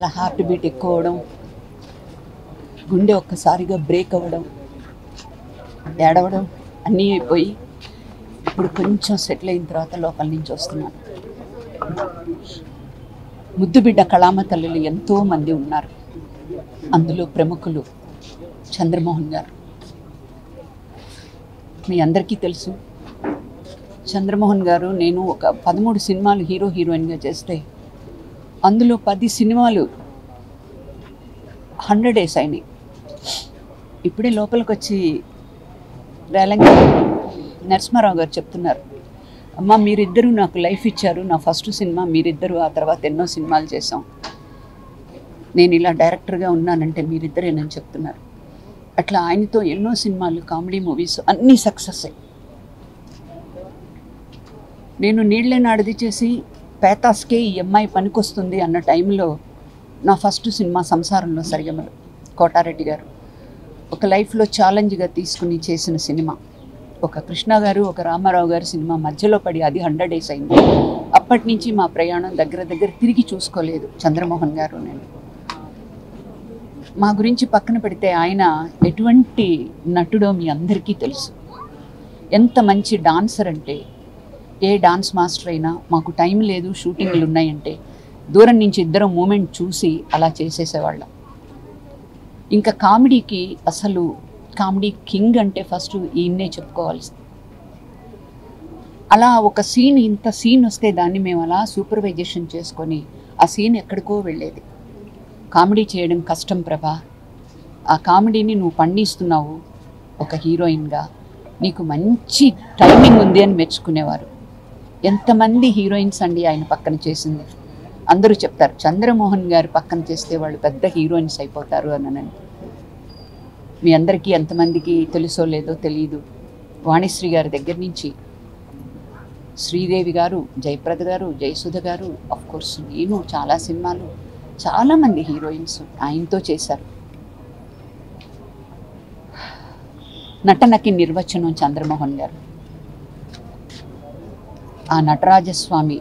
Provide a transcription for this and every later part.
heart beat ఎక్కువ అవడం గుండె ఒక్కసారిగా బ్రేక్ అవ్వడం ఏడవడం అన్నీ అయిపోయి ఇప్పుడు కొంచెం సెటిల్ అయిన తర్వాత లోపల నుంచి వస్తున్నాను ముద్దు బిడ్డ కళామ తల్లులు ఎంతో మంది ఉన్నారు అందులో ప్రముఖులు చంద్రమోహన్ గారు మీ అందరికీ తెలుసు చంద్రమోహన్ గారు నేను ఒక పదమూడు సినిమాలు హీరో హీరోయిన్గా చేస్తే అందులో పది సినిమాలు హండ్రెడ్ డేస్ అయినాయి ఇప్పుడే లోపలికి వచ్చి రేలంగి నరసింహారావు గారు చెప్తున్నారు అమ్మ మీరిద్దరూ నాకు లైఫ్ ఇచ్చారు నా ఫస్ట్ సినిమా మీరిద్దరూ ఆ తర్వాత ఎన్నో సినిమాలు చేసాం నేను ఇలా డైరెక్టర్గా ఉన్నానంటే మీరిద్దరేనని చెప్తున్నారు అట్లా ఆయనతో ఎన్నో సినిమాలు కామెడీ మూవీస్ అన్నీ సక్సెస్ అయ్యి నేను నీళ్ళే నాడిది చేసి పేతాస్కే ఈ అమ్మాయి పనికొస్తుంది అన్న టైంలో నా ఫస్ట్ సినిమా సంసారంలో సరిగమలు కోటారెడ్డి గారు ఒక లైఫ్లో ఛాలెంజ్గా తీసుకుని చేసిన సినిమా ఒక కృష్ణ గారు ఒక రామారావు గారు సినిమా మధ్యలో పడి అది హండ్రెడ్ డేస్ అయింది అప్పటి నుంచి మా ప్రయాణం దగ్గర దగ్గర తిరిగి చూసుకోలేదు చంద్రమోహన్ గారు నేను మా గురించి పక్కన పెడితే ఆయన ఎటువంటి నటుడో మీ అందరికీ తెలుసు ఎంత మంచి డాన్సర్ అంటే ఏ డాన్స్ మాస్టర్ అయినా మాకు టైం లేదు షూటింగ్లు ఉన్నాయంటే దూరం నుంచి ఇద్దరం మూమెంట్ చూసి అలా చేసేసేవాళ్ళం ఇంకా కామెడీకి అసలు కామెడీ కింగ్ అంటే ఫస్ట్ ఈయన్నే చెప్పుకోవాల్సి అలా ఒక సీన్ ఇంత సీన్ వస్తే దాన్ని మేము అలా సూపర్వైజేషన్ చేసుకొని ఆ సీన్ ఎక్కడికో వెళ్ళేది కామెడీ చేయడం కష్టం ప్రభా ఆ కామెడీని నువ్వు పండిస్తున్నావు ఒక హీరోయిన్గా నీకు మంచి టైమింగ్ ఉంది అని మెచ్చుకునేవారు ఎంతమంది హీరోయిన్స్ అండి ఆయన పక్కన చేసింది అందరూ చెప్తారు చంద్రమోహన్ గారు పక్కన చేస్తే వాళ్ళు పెద్ద హీరోయిన్స్ అయిపోతారు అని మీ అందరికీ ఎంతమందికి తెలుసో లేదో తెలియదు వాణిశ్రీ గారి దగ్గర నుంచి శ్రీదేవి గారు జయప్రద గారు జయసుధ గారు ఆఫ్ కోర్స్ నేను చాలా సినిమాలు చాలామంది హీరోయిన్స్ ఆయనతో చేశారు నటనకి నిర్వచనం చంద్రమోహన్ గారు ఆ నటరాజస్వామి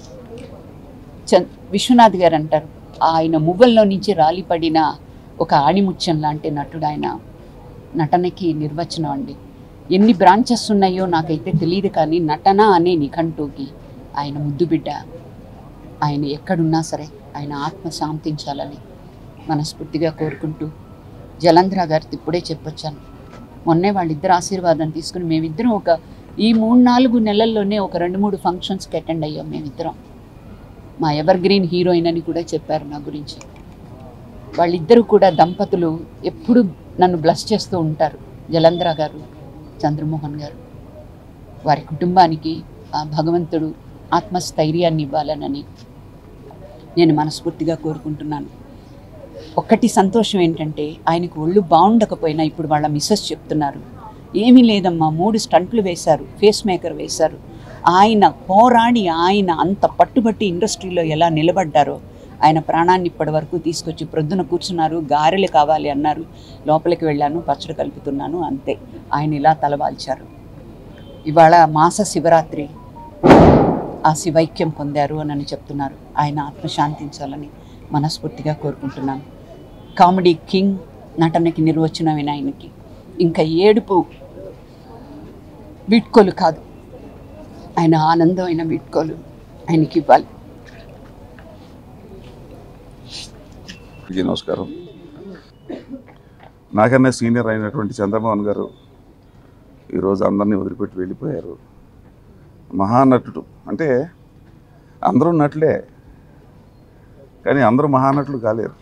చ విశ్వనాథ్ గారు అంటారు ఆయన మువ్వల్లో నుంచి రాలిపడిన ఒక ఆణిముత్యం లాంటి నటుడు ఆయన నటనకి నిర్వచనం అండి ఎన్ని బ్రాంచెస్ ఉన్నాయో నాకైతే తెలియదు కానీ నటన అనే నిఘంటుకి ఆయన ముద్దు బిడ్డ ఆయన ఎక్కడున్నా సరే ఆయన ఆత్మ శాంతించాలని మనస్ఫూర్తిగా కోరుకుంటూ జలంధ్ర గారితో ఇప్పుడే చెప్పొచ్చాను మొన్నే వాళ్ళిద్దరు ఆశీర్వాదం తీసుకుని మేమిద్దరం ఒక ఈ మూడు నాలుగు నెలల్లోనే ఒక రెండు మూడు ఫంక్షన్స్కి అటెండ్ అయ్యాం మేమిద్దరం మా ఎవర్ గ్రీన్ హీరోయిన్ అని కూడా చెప్పారు నా గురించి వాళ్ళిద్దరూ కూడా దంపతులు ఎప్పుడు నన్ను బ్లస్ చేస్తూ ఉంటారు జలంధ్ర గారు చంద్రమోహన్ గారు వారి కుటుంబానికి ఆ భగవంతుడు ఆత్మస్థైర్యాన్ని ఇవ్వాలనని నేను మనస్ఫూర్తిగా కోరుకుంటున్నాను ఒక్కటి సంతోషం ఏంటంటే ఆయనకు ఒళ్ళు బాగుండకపోయినా ఇప్పుడు వాళ్ళ మిస్సెస్ చెప్తున్నారు ఏమీ లేదమ్మా మూడు స్టంట్లు వేశారు ఫేస్ మేకర్ వేశారు ఆయన పోరాడి ఆయన అంత పట్టుబట్టి ఇండస్ట్రీలో ఎలా నిలబడ్డారో ఆయన ప్రాణాన్ని ఇప్పటి వరకు తీసుకొచ్చి ప్రొద్దున కూర్చున్నారు గారెలు కావాలి అన్నారు లోపలికి వెళ్ళాను పచ్చడి కలుపుతున్నాను అంతే ఆయన ఇలా తలవాల్చారు ఇవాళ మాస శివరాత్రి ఆ శివైక్యం పొందారు అని చెప్తున్నారు ఆయన ఆత్మశాంతించాలని మనస్ఫూర్తిగా కోరుకుంటున్నాను కామెడీ కింగ్ నటనకి నిర్వచనమైన ఆయనకి ఇంకా ఏడుపు వీడ్కోలు కాదు ఆయన ఆనందమైన వీడ్కోలు ఆయనకి ఇవ్వాలి అందరికీ నమస్కారం నాకన్నా సీనియర్ అయినటువంటి చంద్రమోహన్ గారు ఈరోజు అందరినీ వదిలిపెట్టి వెళ్ళిపోయారు మహానటుడు అంటే అందరూ నటులే కానీ అందరూ మహానటులు కాలేరు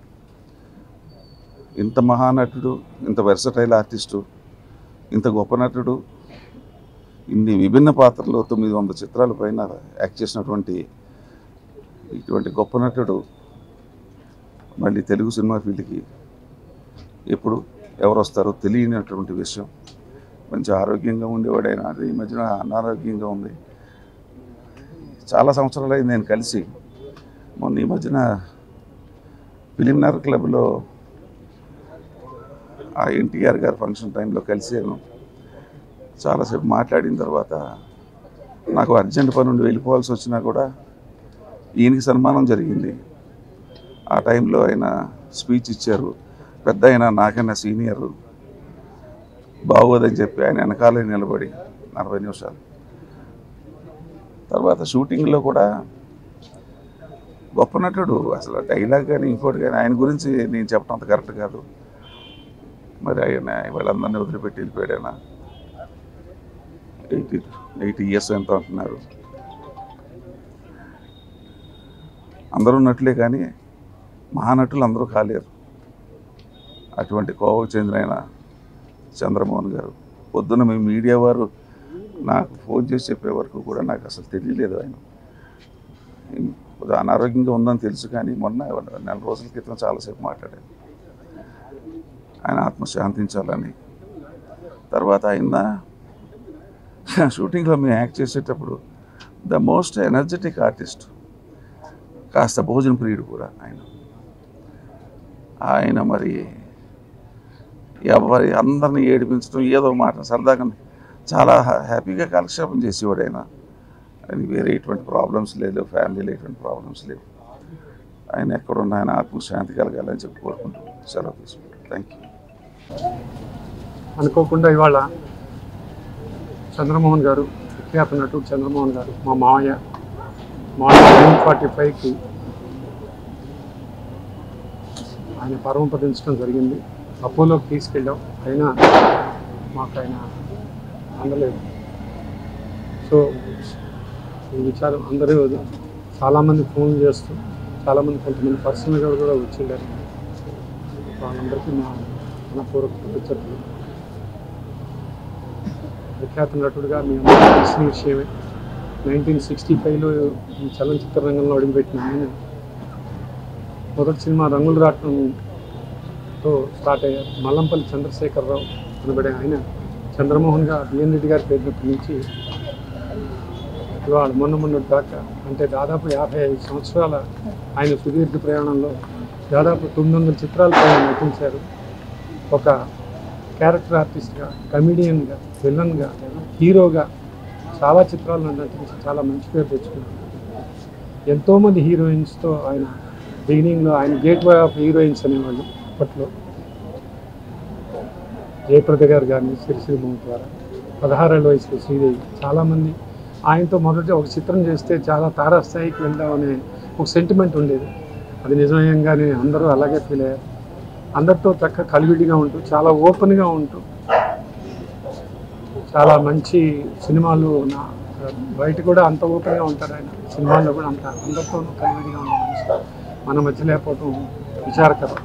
ఇంత మహానటుడు ఇంత వెర్సటైల్ ఆర్టిస్టు ఇంత గొప్ప నటుడు ఇన్ని విభిన్న పాత్రలు తొమ్మిది వందల చిత్రాల పైన యాక్ట్ చేసినటువంటి ఇటువంటి గొప్ప నటుడు మళ్ళీ తెలుగు సినిమా ఫీల్డ్కి ఎప్పుడు ఎవరు వస్తారో తెలియనటువంటి విషయం మంచి ఆరోగ్యంగా ఉండేవాడైనా అది ఈ మధ్యన అనారోగ్యంగా ఉంది చాలా సంవత్సరాలు అయింది నేను కలిసి మొన్న ఈ మధ్యన ఫిలింనగర్ క్లబ్లో ఆ ఎన్టీఆర్ గారి ఫంక్షన్ టైంలో కలిసాను చాలాసేపు మాట్లాడిన తర్వాత నాకు అర్జెంట్ పని నుండి వెళ్ళిపోవాల్సి వచ్చినా కూడా ఈయనకి సన్మానం జరిగింది ఆ టైంలో ఆయన స్పీచ్ ఇచ్చారు పెద్ద ఆయన నాకన్నా సీనియరు బాగోదని చెప్పి ఆయన వెనకాలే నిలబడి నలభై నిమిషాలు తర్వాత షూటింగ్లో కూడా గొప్ప నటుడు అసలు డైలాగ్ కానీ ఇంకోటి కానీ ఆయన గురించి నేను చెప్పడం అంత కరెక్ట్ కాదు మరి ఆయన వాళ్ళందరినీ వదిలిపెట్టి వెళ్ళిపోయాడు ఆయన ఎయిటీ ఎయిటీ ఇయర్స్ ఎంత అంటున్నారు అందరూ నటులే కానీ మహానటులు అందరూ కాలేరు అటువంటి కోవకు చెందిన ఆయన చంద్రమోహన్ గారు పొద్దున్న మీ మీడియా వారు నాకు ఫోన్ చేసి చెప్పే వరకు కూడా నాకు అసలు తెలియలేదు ఆయన కొద్దిగా అనారోగ్యంగా ఉందని తెలుసు కానీ మొన్న నెల రోజుల క్రితం చాలాసేపు మాట్లాడాను ఆయన ఆత్మ శాంతించాలని తర్వాత ఆయన షూటింగ్లో మేము యాక్ట్ చేసేటప్పుడు ద మోస్ట్ ఎనర్జెటిక్ ఆర్టిస్ట్ కాస్త భోజన ప్రియుడు కూడా ఆయన ఆయన మరి ఎవరి అందరిని ఏడిపించడం ఏదో మాట సరదాగా చాలా హ్యా- హ్యాపీగా కాలక్షేపం చేసేవాడు ఆయన ఆయన వేరే ఎటువంటి ప్రాబ్లమ్స్ లేదు ఫ్యామిలీలో ఎటువంటి ప్రాబ్లమ్స్ లేవు ఆయన ఎక్కడున్న ఆయన ఆత్మ శాంతి కలగాలని చెప్పి కోరుకుంటున్నాను సెలవు తీసుకుంటాను థ్యాంక్ యూ అనుకోకుండా ఇవాళ చంద్రమోహన్ గారు విఖ్యాత నటుడు చంద్రమోహన్ గారు మా మావయ్య మార్నింగ్ నైన్ ఫార్టీ ఫైవ్కి ఆయన పరమపదించడం జరిగింది అపోలోకి తీసుకెళ్ళాం అయినా మాకు ఆయన అందలేదు సో ఈ విచారం అందరూ చాలామంది ఫోన్ చేస్తూ చాలామంది కొంతమంది పర్సనల్గా కూడా వచ్చిండారు వాళ్ళందరికీ మా మనపూర్వక కృతజ్ఞతలు విఖ్యాత నటుడుగా మీ అందరికీ తెలిసిన విషయమే నైన్టీన్ సిక్స్టీ ఫైవ్లో ఈ చలనచిత్ర రంగంలో అడుగుపెట్టిన ఆయన మొదటి సినిమా రంగులు రావటంతో స్టార్ట్ అయ్యారు మల్లంపల్లి చంద్రశేఖరరావు అనబడే ఆయన చంద్రమోహన్గా బిఎన్ రెడ్డి గారి పేరునప్పటి నుంచి ఇవాళ మొన్న మొన్న దాకా అంటే దాదాపు యాభై ఐదు సంవత్సరాల ఆయన సుదీర్ఘ ప్రయాణంలో దాదాపు తొమ్మిది వందల చిత్రాలపై నటించారు ఒక క్యారెక్టర్ ఆర్టిస్ట్గా కమిడియన్గా విలన్గా హీరోగా చాలా చిత్రాలను నటించి చాలా మంచి పేరు తెచ్చుకున్నారు ఎంతోమంది హీరోయిన్స్తో ఆయన బిగినింగ్లో ఆయన గేట్ వే ఆఫ్ హీరోయిన్స్ అనేవాళ్ళు అప్పట్లో జయప్రద గారు కానీ సిరిసిరిమౌ ద్వారా పదహారేళ్ళ వయసులో శ్రీదేవి చాలామంది ఆయనతో మొదట ఒక చిత్రం చేస్తే చాలా తారాస్థాయికి వెళ్దామనే ఒక సెంటిమెంట్ ఉండేది అది నిజమయంగానే అందరూ అలాగే ఫీల్ అయ్యారు అందరితో చక్క కలివిడిగా ఉంటూ చాలా ఓపెన్గా ఉంటూ చాలా మంచి సినిమాలు నా బయట కూడా అంత ఓపెన్గా ఉంటారు ఆయన సినిమాల్లో కూడా అంత అందరితోనూ కలివిడిగా ఉన్న మనిషి మన మధ్య లేకపోవడం విచారకరం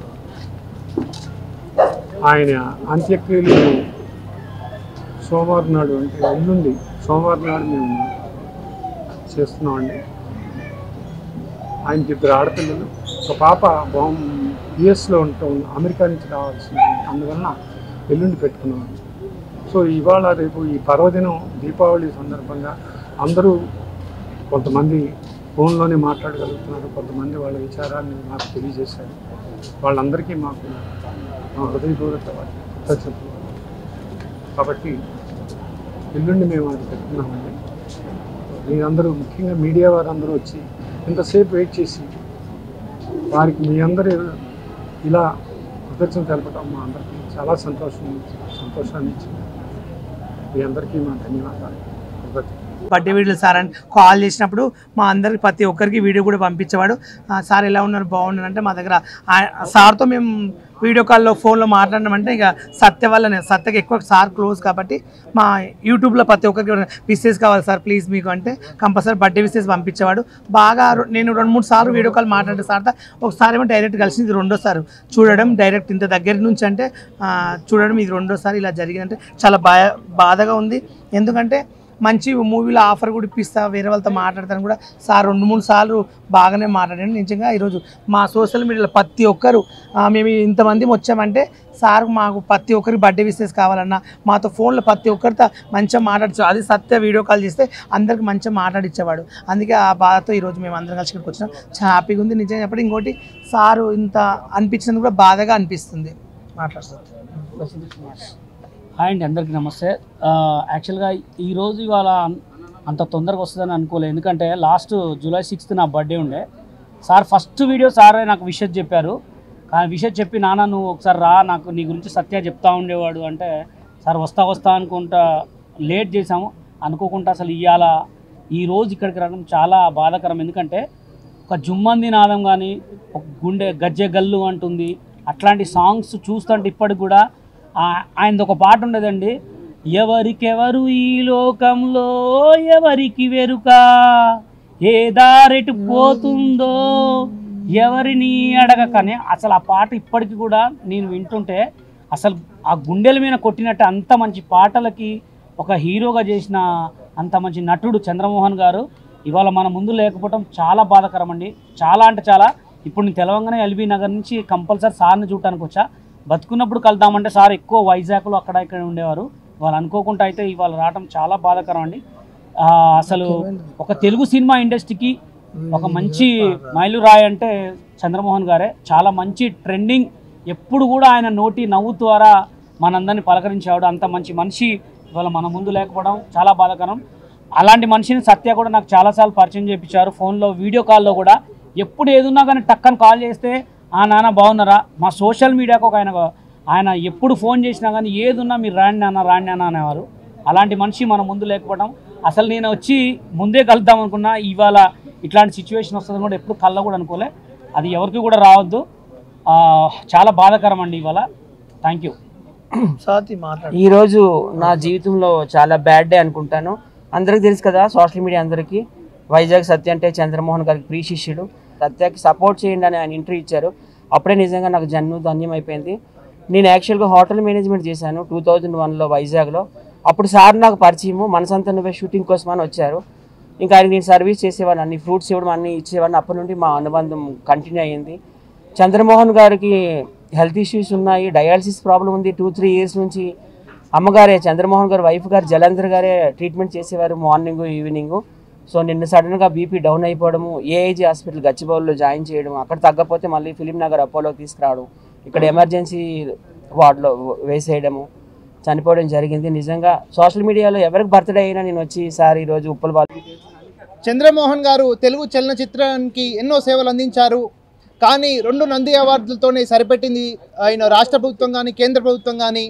ఆయన అంత్యక్రియలు సోమవారం నాడు అంటే ఎల్లుండి సోమవారం నాడు మేము చేస్తున్నామండి ఆయనకి ఇద్దరు ఆడపిల్లలు ఒక పాప బాం యుఎస్లో ఉంటూ అమెరికా నుంచి రావాల్సింది అందువలన ఎల్లుండి పెట్టుకున్నాం సో ఇవాళ రేపు ఈ పర్వదినం దీపావళి సందర్భంగా అందరూ కొంతమంది ఫోన్లోనే మాట్లాడగలుగుతున్నారు కొంతమంది వాళ్ళ విచారాన్ని మాకు తెలియజేశారు వాళ్ళందరికీ మాకు మా హృదయపూర్వక కృతజ్ఞతలు కాబట్టి ఎల్లుండి మేము అది పెట్టుకున్నామండి మీరందరూ ముఖ్యంగా మీడియా వారందరూ వచ్చి ఇంతసేపు వెయిట్ చేసి వారికి మీ అందరూ ఇలా కృతజ్ఞత తెలపడం మా అందరికీ చాలా సంతోషం సంతోషాన్ని ఇచ్చింది మీ అందరికీ మా ధన్యవాదాలు కృతజ్ఞతలు బర్త్డే వీడియోలు సార్ అని కాల్ చేసినప్పుడు మా అందరికి ప్రతి ఒక్కరికి వీడియో కూడా పంపించేవాడు "ఆ, సార్ ఎలా ఉన్నారు బాగున్నారు అంటే మా దగ్గర ఆ- సార్తో మేము వీడియో కాల్లో ఫోన్లో మాట్లాడినామంటే ఇక సత్య వల్లనే సత్యకి ఎక్కువ సార్ క్లోజ్ కాబట్టి మా యూట్యూబ్లో ప్రతి ఒక్కరికి విషెస్ కావాలి సార్ ప్లీజ్ మీకు అంటే కంపల్సరీ బర్త్డే విషెస్ పంపించేవాడు బాగా రొ- నేను రెండు మూడు సార్లు వీడియో కాల్ మాట్లాడే సార్తో ఒకసారి ఏమో డైరెక్ట్ కలిసి ఇది రెండోసారి చూడడం డైరెక్ట్ ఇంత దగ్గర నుంచి అంటే ఆ, చూడడం ఇది రెండోసారి ఇలా జరిగిందంటే చాలా బా బాధగా ఉంది ఎందుకంటే మంచి మూవీలో ఆఫర్ కూడా ఇప్పిస్తా వేరే వాళ్ళతో మాట్లాడతాను కూడా సార్ రెండు మూడు సార్లు బాగానే మాట్లాడాను నిజంగా ఈరోజు మా సోషల్ మీడియాలో ప్రతి ఒక్కరు ఆ, మేము ఇంతమంది వచ్చామంటే సార్ మాకు ప్రతి ఒక్కరికి బర్త్డే విషెస్ కావాలన్నా మాతో ఫోన్లో ప్రతి ఒక్కరితో మంచిగా మాట్లాడచ్చు అది సత్య వీడియో కాల్ చేస్తే అందరికి మంచిగా మాట్లాడిచ్చేవాడు అందుకే ఆ బాధతో ఈరోజు మేము అందరం కలిసి ఇక్కడికి వచ్చినాం చాలా హ్యాపీగా ఉంది నిజంగా చెప్పండి ఇంకోటి సారు ఇంత అనిపించినందుకు కూడా బాధగా అనిపిస్తుంది మాట్లాడుతుంది హాయ్ అండి అందరికీ నమస్తే ఆ, యాక్చువల్గా ఈరోజు ఇవాళ అన్- అంత తొందరగా వస్తుందని అనుకోలేదు ఎందుకంటే లాస్ట్ జూలై సిక్స్త్ నా బర్త్డే ఉండే సార్ ఫస్ట్ వీడియో సారే నాకు విషయం చెప్పారు కానీ విషయం చెప్పి నాన్న నువ్వు ఒకసారి రా నాకు నీ గురించి సత్య చెప్తా ఉండేవాడు అంటే సార్ వస్తా వస్తా అనుకుంటా లేట్ చేసాము అనుకోకుండా అసలు ఇవాళ ఈ రోజు ఇక్కడికి రావడం చాలా బాధాకరం ఎందుకంటే ఒక జుమ్మంది నాదం కానీ ఒక గుండె గజ్జె గల్లు అంటుంది అట్లాంటి సాంగ్స్ చూస్తుంటే ఇప్పటికి కూడా ఆ- ఆయనది ఒక పాట ఉండేదండి ఎవరికెవరు ఈ లోకంలో ఎవరికి వెరుక ఏ దారెటు పోతుందో ఎవరిని అడగకనే అసలు ఆ పాట ఇప్పటికి కూడా నేను వింటుంటే అసలు ఆ గుండెల మీద కొట్టినట్టు అంత మంచి పాటలకి ఒక హీరోగా చేసిన అంత మంచి నటుడు చంద్రమోహన్ గారు ఇవాళ మన ముందు లేకపోవడం చాలా బాధాకరం అండి చాలా అంటే చాలా ఇప్పుడు నేను తెలవంగానే ఎల్బీ నగర్ నుంచి కంపల్సరీ సార్ని చూడటానికి వచ్చా బతుకున్నప్పుడు కలుద్దామంటే సార్ ఎక్కువ వైజాగ్లో అక్కడ ఇక్కడ ఉండేవారు వాళ్ళు అనుకోకుండా అయితే ఇవాళ రావడం చాలా బాధాకరం అండి ఆ, అసలు ఒక తెలుగు సినిమా ఇండస్ట్రీకి ఒక మంచి మైలురాయి అంటే చంద్రమోహన్ గారే చాలా మంచి ట్రెండింగ్ ఎప్పుడు కూడా ఆయన నోటి నవ్వు ద్వారా మనందరినీ పలకరించేవాడు అంత మంచి మనిషి ఇవాళ మన ముందు లేకపోవడం చాలా బాధాకరం అలాంటి మనిషిని సత్య కూడా నాకు చాలాసార్లు పరిచయం చేయించారు ఫోన్లో వీడియో కాల్లో కూడా ఎప్పుడు ఏదున్నా కానీ టక్కని కాల్ చేస్తే ఆ నాన్న బాగున్నారా మా సోషల్ మీడియాకు ఒక ఆయన ఆయన ఎప్పుడు ఫోన్ చేసినా కానీ ఏదున్నా మీరు రాండి నాన్న రాండి అన్న అనేవారు అలాంటి మనిషి మన ముందు లేకపోవడం అసలు నేను వచ్చి ముందే కలుద్దాం అనుకున్నా ఇవాళ ఇట్లాంటి సిచ్యువేషన్ వస్తుందని కూడా ఎప్పుడు కళ్ళ కూడా అనుకోలే అది ఎవరికి కూడా రావద్దు ఆ, చాలా బాధాకరం అండి ఇవాళ థ్యాంక్ యూ స్వాతి మాట్లాడు ఈరోజు నా జీవితంలో చాలా బ్యాడ్ డే అనుకుంటాను అందరికీ తెలుసు కదా సోషల్ మీడియా అందరికీ వైజాగ్ సత్య అంటే చంద్రమోహన్ గారికి ప్రీ శిష్యుడు సత్యకి సపోర్ట్ చేయండి అని ఆయన ఇంటర్వ్యూ ఇచ్చారు అప్పుడే నిజంగా నాకు జన్మ ధన్యం అయిపోయింది నేను యాక్చువల్గా హోటల్ మేనేజ్మెంట్ చేశాను టూ థౌజండ్ వన్లో వైజాగ్లో అప్పుడు సార్ నాకు పరిచయము మనసంతా నువ్వే షూటింగ్ కోసం అని వచ్చారు ఇంకా ఆయన నేను సర్వీస్ చేసేవాడిని అన్ని ఫ్రూట్స్ ఇవ్వడం అన్ని ఇచ్చేవాడిని అప్పటి నుండి మా అనుబంధం కంటిన్యూ అయ్యింది చంద్రమోహన్ గారికి హెల్త్ ఇష్యూస్ ఉన్నాయి డయాలసిస్ ప్రాబ్లం ఉంది టూ త్రీ ఇయర్స్ నుంచి అమ్మగారే చంద్రమోహన్ గారు వైఫ్ గారు జలంధర్ గారే ట్రీట్మెంట్ చేసేవారు మార్నింగ్ ఈవినింగ్ సో నిన్న సడన్గా బీపీ డౌన్ అయిపోవడము ఏఐజీ హాస్పిటల్ గచ్చిబౌలిలో జాయిన్ చేయడం అక్కడ తగ్గకపోతే మళ్ళీ ఫిలిం నగర్ అపోలో తీసుకురావడం ఇక్కడ ఎమర్జెన్సీ వార్డులో వేసేయడము చనిపోవడం జరిగింది నిజంగా సోషల్ మీడియాలో ఎవరికి బర్త్డే అయినా నేను వచ్చి సార్ ఈరోజు ఉప్పల బాలు చంద్రమోహన్ గారు తెలుగు చలనచిత్రానికి ఎన్నో సేవలు అందించారు కానీ రెండు నంది అవార్డులతోనే సరిపెట్టింది ఆయన రాష్ట్ర ప్రభుత్వం కానీ కేంద్ర ప్రభుత్వం కానీ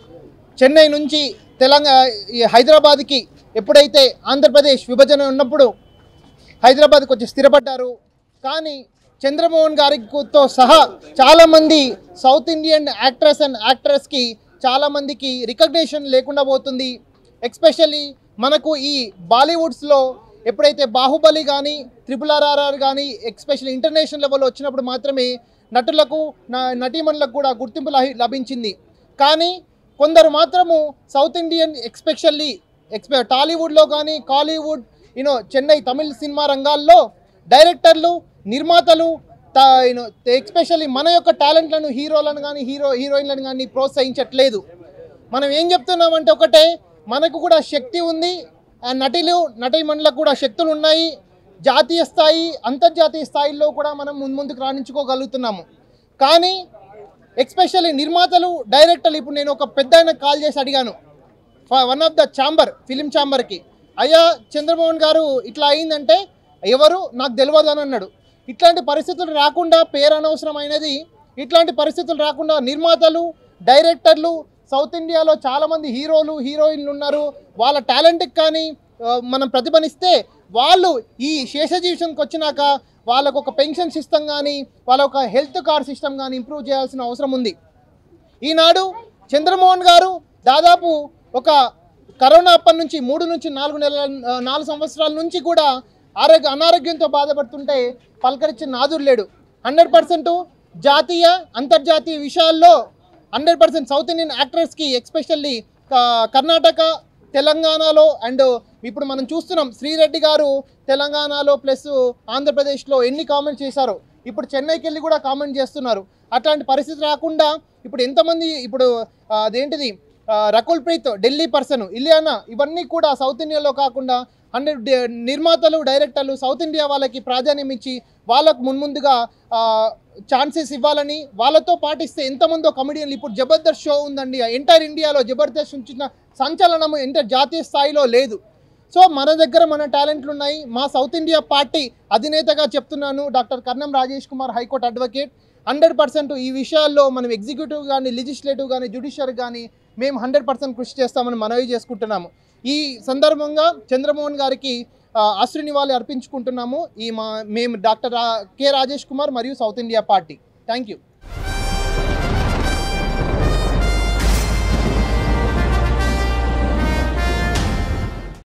చెన్నై నుంచి తెలంగాణ ఈ హైదరాబాద్కి ఎప్పుడైతే ఆంధ్రప్రదేశ్ విభజన ఉన్నప్పుడు హైదరాబాద్కి వచ్చి స్థిరపడ్డారు కానీ చంద్రమోహన్ గారితో సహా చాలామంది సౌత్ ఇండియన్ యాక్ట్రెస్ అండ్ యాక్ట్రెస్కి చాలామందికి రికగ్నేషన్ లేకుండా పోతుంది ఎక్స్పెషల్లీ మనకు ఈ బాలీవుడ్స్లో ఎప్పుడైతే బాహుబలి కానీ త్రిపుల్ ఆర్ఆర్ఆర్ కానీ ఎక్స్పెషల్లీ ఇంటర్నేషనల్ లెవెల్లో వచ్చినప్పుడు మాత్రమే నటులకు న- నటీమణులకు కూడా గుర్తింపు లహి- లభించింది కానీ కొందరు మాత్రము సౌత్ ఇండియన్ ఎక్స్పెషల్లీ ఎక్స్పె టాలీవుడ్లో కానీ Kollywood you know Chennai Tamil cinema రంగాల్లో డైరెక్టర్లు నిర్మాతలు యూనో ఎక్స్పెషల్లీ మన యొక్క టాలెంట్లను హీరోలను కానీ హీరో హీరోయిన్లను కానీ ప్రోత్సహించట్లేదు మనం ఏం చెప్తున్నామంటే ఒకటే మనకు కూడా శక్తి ఉంది ఆ నటులు నటీమణులకు కూడా శక్తులు ఉన్నాయి జాతీయ స్థాయి అంతర్జాతీయ స్థాయిలో కూడా మనం ముందు ముందుకు రాణించుకోగలుగుతున్నాము కానీ ఎక్స్పెషల్లీ నిర్మాతలు డైరెక్టర్లు ఇప్పుడు నేను ఒక పెద్ద ఆయన కాల్ చేసి అడిగాను one of the chamber film ఛాంబర్కి అయ్యా చంద్రమోహన్ గారు ఇట్లా అయిందంటే ఎవరు నాకు తెలియదు అని అన్నాడు ఇట్లాంటి పరిస్థితులు రాకుండా పేరు అనవసరమైనది ఇట్లాంటి పరిస్థితులు రాకుండా నిర్మాతలు డైరెక్టర్లు సౌత్ ఇండియాలో చాలామంది హీరోలు హీరోయిన్లు ఉన్నారు వాళ్ళ టాలెంట్కి కానీ ఆ, మనం ప్రతిభనిస్తే వాళ్ళు ఈ శేషజీవిషన్కి వచ్చినాక వాళ్ళకు ఒక పెన్షన్ సిస్టమ్ కానీ వాళ్ళ ఒక హెల్త్ కార్డ్ సిస్టమ్ కానీ ఇంప్రూవ్ చేయాల్సిన అవసరం ఉంది ఈనాడు చంద్రమోహన్ గారు దాదాపు ఒక కరోనా అప్పటి నుంచి మూడు నుంచి నాలుగు నెలల ఆ, నాలుగు సంవత్సరాల నుంచి కూడా ఆరోగ్య అనారోగ్యంతో బాధపడుతుంటే పలకరించిన నాదుడు లేడు హండ్రెడ్ పర్సెంట్ జాతీయ అంతర్జాతీయ విషయాల్లో హండ్రెడ్ పర్సెంట్ సౌత్ ఇండియన్ యాక్టర్స్కి ఎక్స్పెషల్లీ కర్ణాటక తెలంగాణలో అండ్ ఇప్పుడు మనం చూస్తున్నాం శ్రీరెడ్డి గారు తెలంగాణలో ప్లస్ ఆంధ్రప్రదేశ్లో ఎన్ని కామెంట్స్ చేశారో ఇప్పుడు చెన్నైకి వెళ్ళి కూడా కామెంట్ చేస్తున్నారు అట్లాంటి పరిస్థితి రాకుండా ఇప్పుడు ఎంతమంది ఇప్పుడు ఆ, అదేంటిది ఆ, రకుల్ ప్రీత్ ఢిల్లీ పర్సన్ ఇలియానా ఇవన్నీ కూడా సౌత్ ఇండియాలో కాకుండా హండ్రెడ్ నిర్మాతలు డైరెక్టర్లు సౌత్ ఇండియా వాళ్ళకి ప్రాధాన్యం ఇచ్చి వాళ్ళకు మున్ముందుగా ఛాన్సెస్ ఇవ్వాలని వాళ్ళతో పాటిస్తే ఎంతమందో కమెడియన్లు ఇప్పుడు జబర్దస్త్ షో ఉందండి ఎంటైర్ ఇండియాలో జబర్దస్త్ ఉంచిన సంచలనము ఎంటర్ జాతీయ స్థాయిలో లేదు సో మన దగ్గర మన టాలెంట్లు ఉన్నాయి మా సౌత్ ఇండియా పార్టీ అధినేతగా చెప్తున్నాను doctor Karnam Rajesh Kumar high court advocate hundred percent ఈ విషయాల్లో మనం ఎగ్జిక్యూటివ్ కానీ లెజిస్లేటివ్ కానీ జ్యుడిషియరీ కానీ మేము హండ్రెడ్ పర్సెంట్ కృషి చేస్తామని మనవి చేసుకుంటున్నాము ఈ సందర్భంగా చంద్రమోహన్ గారికి ఆ, అశ్రు నివాళి అర్పించుకుంటున్నాము ఈ మా మేము డాక్టర్ రా- కె రాజేష్ కుమార్ మరియు south India party thank you